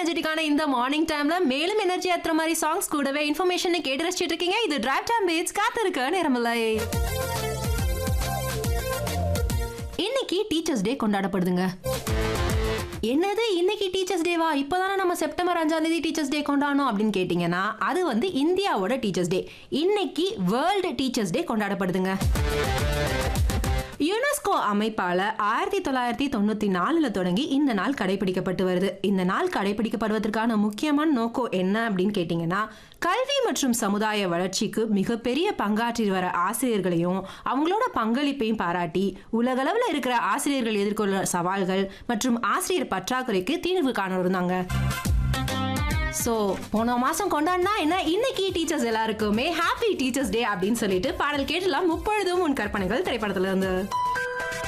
எனர்ஜெட்டிக்கான இந்த மார்னிங் டைம்ல மேலும் எனர்ஜி ஏத்துற மாதிரி சாங்ஸ் கூடவே இன்ஃபர்மேஷன் கேட்டு ரசிச்சிட்டு இருக்கீங்க இது டிரைவ் டைம் பீட்ஸ் காத்திருக்க நேரமில்லை இன்னைக்கு டீச்சர்ஸ் டே கொண்டாடப்படுதுங்க என்னது இன்னைக்கு டீச்சர்ஸ் டேவா இப்போதானே நம்ம செப்டம்பர் அஞ்சாம் தேதி டீச்சர்ஸ் டே கொண்டாடணும் அப்படின்னு கேட்டிங்கன்னா அது வந்து இந்தியாவோட டீச்சர்ஸ் டே இன்னைக்கு வேர்ல்டு டீச்சர்ஸ் டே கொண்டாடப்படுதுங்க யுனெஸ்கோ அமைப்பால ஆயிரத்தி தொள்ளாயிரத்தி தொண்ணூத்தி நாலுல தொடங்கி இந்த நாள் கடைபிடிக்கப்பட்டு வருது இந்த நாள் கடைபிடிக்கப்படுவதற்கான முக்கியமான நோக்கம் என்ன அப்படின்னு கேட்டிங்கன்னா கல்வி மற்றும் சமுதாய வளர்ச்சிக்கு மிகப்பெரிய பங்காற்றி வர ஆசிரியர்களையும் அவங்களோட பங்களிப்பையும் பாராட்டி உலகளவில் இருக்கிற ஆசிரியர்கள் எதிர்கொள்ள சவால்கள் மற்றும் ஆசிரியர் பற்றாக்குறைக்கு தீர்வு காண இருந்தாங்க ஸோ போன மாசம் கொண்டாடினா என்ன இன்னைக்கு டீச்சர்ஸ் எல்லாருக்குமே ஹாப்பி டீச்சர்ஸ் டே அப்படின்னு சொல்லிட்டு பாடல் கேட்டலாம் முப்பொழுதும் உன் கற்பனைகள் திரைப்படத்துல இருந்து